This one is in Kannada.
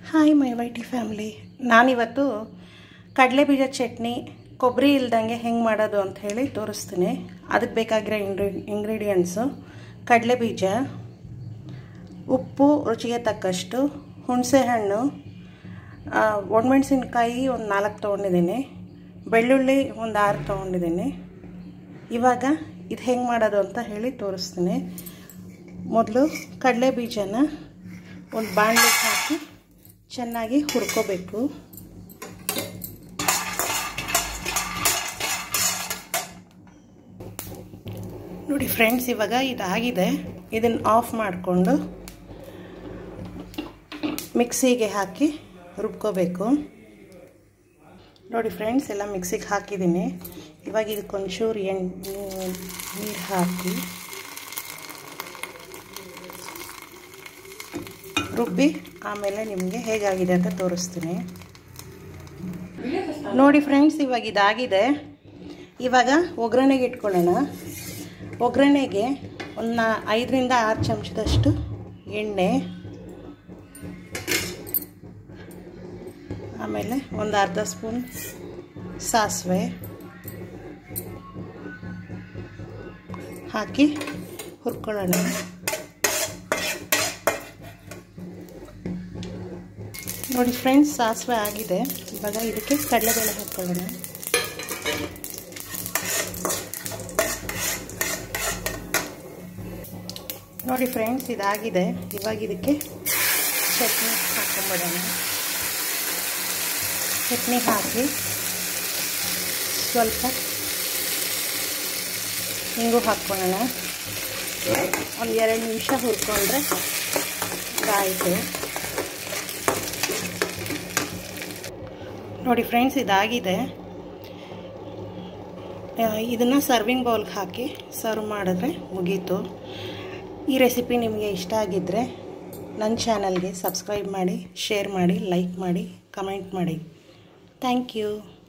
ಹಾಯ್ ಮೈ ವೈಟಿ ಫ್ಯಾಮ್ಲಿ ನಾನಿವತ್ತು ಕಡಲೆ ಬೀಜ ಚಟ್ನಿ ಕೊಬ್ಬರಿ ಇಲ್ದಂಗೆ ಹೆಂಗೆ ಮಾಡೋದು ಅಂತ ಹೇಳಿ ತೋರಿಸ್ತೀನಿ ಅದಕ್ಕೆ ಬೇಕಾಗಿರೋ ಇಂಗ್ರಿ ಇಂಗ್ರೀಡಿಯೆಂಟ್ಸು ಕಡಲೆ ಬೀಜ ಉಪ್ಪು ರುಚಿಗೆ ತಕ್ಕಷ್ಟು ಹುಣಸೆಹಣ್ಣು ಒಣಮೆಣಸಿನ್ಕಾಯಿ ಒಂದು ನಾಲ್ಕು ತೊಗೊಂಡಿದ್ದೀನಿ ಬೆಳ್ಳುಳ್ಳಿ ಒಂದು ಆರು ತೊಗೊಂಡಿದ್ದೀನಿ ಇವಾಗ ಇದು ಹೆಂಗೆ ಮಾಡೋದು ಅಂತ ಹೇಳಿ ತೋರಿಸ್ತೀನಿ ಮೊದಲು ಕಡಲೆ ಬೀಜನ ಒಂದು ಬಾಣಲಿಗೆ ಹಾಕಿ ಚೆನ್ನಾಗಿ ಹುರ್ಕೋಬೇಕು ನೋಡಿ ಫ್ರೆಂಡ್ಸ್ ಇವಾಗ ಇದಾಗಿದೆ ಇದನ್ನು ಆಫ್ ಮಾಡಿಕೊಂಡು ಮಿಕ್ಸಿಗೆ ಹಾಕಿ ರುಬ್ಕೋಬೇಕು ನೋಡಿ ಫ್ರೆಂಡ್ಸ್ ಎಲ್ಲ ಮಿಕ್ಸಿಗೆ ಹಾಕಿದ್ದೀನಿ ಇವಾಗ ಇದಕ್ಕೊಂಚೂರು ಎಣ್ಣೆ ನೀರು ಹಾಕಿ ರುಬ್ಬಿ ಆಮೇಲೆ ನಿಮಗೆ ಹೇಗಾಗಿದೆ ಅಂತ ತೋರಿಸ್ತೀನಿ ನೋಡಿ ಫ್ರೆಂಡ್ಸ್ ಇವಾಗ ಇದಾಗಿದೆ ಇವಾಗ ಒಗ್ಗರಣೆಗೆ ಇಟ್ಕೊಳ್ಳೋಣ ಒಗ್ಗರಣೆಗೆ ಒಂದು ಐದರಿಂದ ಆರು ಚಮಚದಷ್ಟು ಎಣ್ಣೆ ಆಮೇಲೆ ಒಂದು ಅರ್ಧ ಸ್ಪೂನ್ ಸಾಸಿವೆ ಹಾಕಿ ಹುರ್ಕೊಳ್ಳೋಣ ನೋಡಿ ಫ್ರೆಂಡ್ಸ್ ಸಾಸಿವೆ ಆಗಿದೆ ಇವಾಗ ಇದಕ್ಕೆ ಕಡಲೆಬೇಳೆ ಹಾಕ್ಕೊಳ್ಳೋಣ ನೋಡಿ ಫ್ರೆಂಡ್ಸ್ ಇದಾಗಿದೆ ಇವಾಗ ಇದಕ್ಕೆ ಚಟ್ನಿ ಹಾಕೊಂಬಿಡೋಣ ಚಟ್ನಿ ಹಾಕಿ ಸ್ವಲ್ಪ ಹಿಂಗು ಹಾಕ್ಕೊಳ್ಳೋಣ ಒಂದು ಎರಡು ನಿಮಿಷ ಹುರ್ಕೊಂಡ್ರೆ ಆಯಿತು ನೋಡಿ ಫ್ರೆಂಡ್ಸ್ ಇದಾಗಿದೆ ಇದನ್ನು ಸರ್ವಿಂಗ್ ಬೌಲ್ಗೆ ಹಾಕಿ ಸರ್ವ್ ಮಾಡಿದ್ರೆ ಮುಗೀತು ಈ ರೆಸಿಪಿ ನಿಮಗೆ ಇಷ್ಟ ಆಗಿದ್ದರೆ ನನ್ನ ಚಾನಲ್ಗೆ ಸಬ್ಸ್ಕ್ರೈಬ್ ಮಾಡಿ ಶೇರ್ ಮಾಡಿ ಲೈಕ್ ಮಾಡಿ ಕಮೆಂಟ್ ಮಾಡಿ ಥ್ಯಾಂಕ್ ಯು